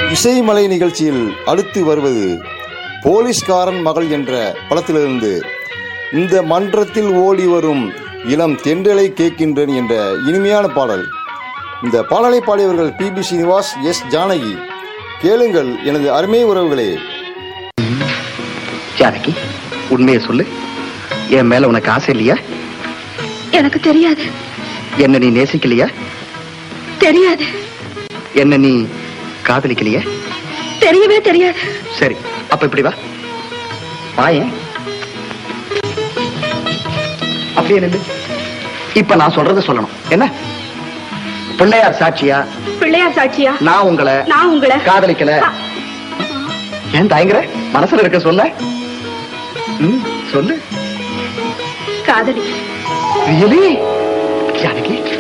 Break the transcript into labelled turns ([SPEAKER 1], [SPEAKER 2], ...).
[SPEAKER 1] இசைமலை நிகழ்ச்சியில் அடுத்து வருவது போலீஸ்காரன் மகள் என்ற படத்திலிருந்து இந்த மன்றத்தில் ஓடி வரும் இளம் தென்றலை கேட்கின்றேன் என்ற இனிமையான பாடல் இந்த பாடலை பாடியவர்கள் P B Srinivas S Janaki கேளுங்கள் எனது அருமை உறவுகளே
[SPEAKER 2] ஜானகி உண்மையை சொல்லு என் மேல உனக்கு ஆசை இல்லையா
[SPEAKER 3] எனக்கு தெரியாது
[SPEAKER 2] என்ன நீ நேசிக்கலையா
[SPEAKER 3] தெரியாது
[SPEAKER 2] என்ன நீ காதலிக்கலையா
[SPEAKER 3] தெரியவே தெரியாது
[SPEAKER 2] சரி அப்ப இப்படி வா வாயேன் அப்படியே நில்லு இப்ப நான் சொல்றத சொல்லணும் என்ன பிள்ளையார் சாட்சியா
[SPEAKER 3] பிள்ளையார் சாட்சியா
[SPEAKER 2] நான் உங்களை
[SPEAKER 3] நான் உங்களை
[SPEAKER 2] காதலிக்கல
[SPEAKER 3] ஆ.
[SPEAKER 2] ஏன் தயங்குற மனசுல இருக்க சொல்ல ம், சொல்லு
[SPEAKER 3] காதலி
[SPEAKER 2] ரியலி ஜானகி